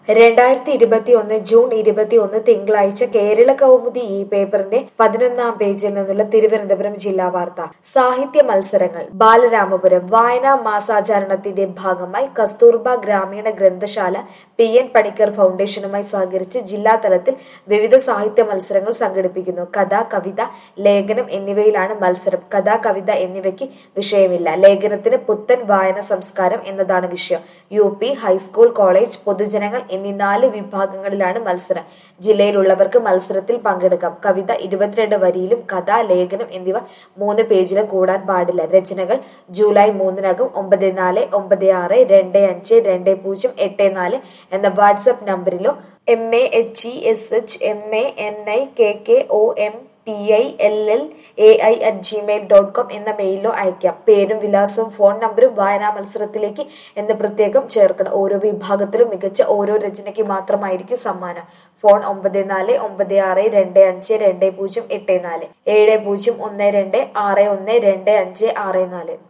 രണ്ടായിരത്തി ഇരുപത്തി ഒന്ന് ജൂൺ ഇരുപത്തി ഒന്ന് തിങ്കളാഴ്ച കേരള കൗമുദി ഈ പേപ്പറിന്റെ പതിനൊന്നാം പേജിൽ നിന്നുള്ള തിരുവനന്തപുരം ജില്ലാ വാർത്ത സാഹിത്യ മത്സരങ്ങൾ ബാലരാമപുരം വായനാ മാസാചരണത്തിന്റെ ഭാഗമായി കസ്തൂർബ ഗ്രാമീണ ഗ്രന്ഥശാല പി എൻ പണിക്കർ ഫൗണ്ടേഷനുമായി സഹകരിച്ച് ജില്ലാ തലത്തിൽ വിവിധ സാഹിത്യ മത്സരങ്ങൾ സംഘടിപ്പിക്കുന്നു കഥ കവിത ലേഖനം എന്നിവയിലാണ് മത്സരം കഥ കവിത എന്നിവയ്ക്ക് വിഷയമില്ല ലേഖനത്തിന് പുത്തൻ വായന സംസ്കാരം എന്നതാണ് വിഷയം യു പി ഹൈസ്കൂൾ കോളേജ് പൊതുജനങ്ങൾ എന്നീ നാല് വിഭാഗങ്ങളിലാണ് മത്സരം ജില്ലയിലുള്ളവർക്ക് മത്സരത്തിൽ പങ്കെടുക്കാം കവിത ഇരുപത്തിരണ്ട് വരിയിലും കഥ ലേഖനം എന്നിവ മൂന്ന് പേജിലും കൂടാൻ പാടില്ല രചനകൾ ജൂലൈ മൂന്നിനകം ഒമ്പത് നാല് ഒമ്പത് ആറ് രണ്ട് അഞ്ച് രണ്ട് പൂജ്യം എട്ട് നാല് എന്ന വാട്സപ്പ് നമ്പറിലോ M A H E S H M A N I K K O M P I L L A I at gmail dot com എന്ന മെയിലോ അയക്കാം പേരും വിലാസവും ഫോൺ നമ്പറും വായനാ മത്സരത്തിലേക്ക് എന്ന് പ്രത്യേകം ചേർക്കണം ഓരോ വിഭാഗത്തിലും മികച്ച ഓരോ രചനയ്ക്ക് മാത്രമായിരിക്കും സമ്മാനം ഫോൺ ഒമ്പത് നാല് ഒമ്പത് ആറ് രണ്ട് അഞ്ച് രണ്ട് പൂജ്യം എട്ട് നാല് ഏഴ് പൂജ്യം ഒന്ന് രണ്ട് ആറ് ഒന്ന് രണ്ട് അഞ്ച് ആറ് നാല്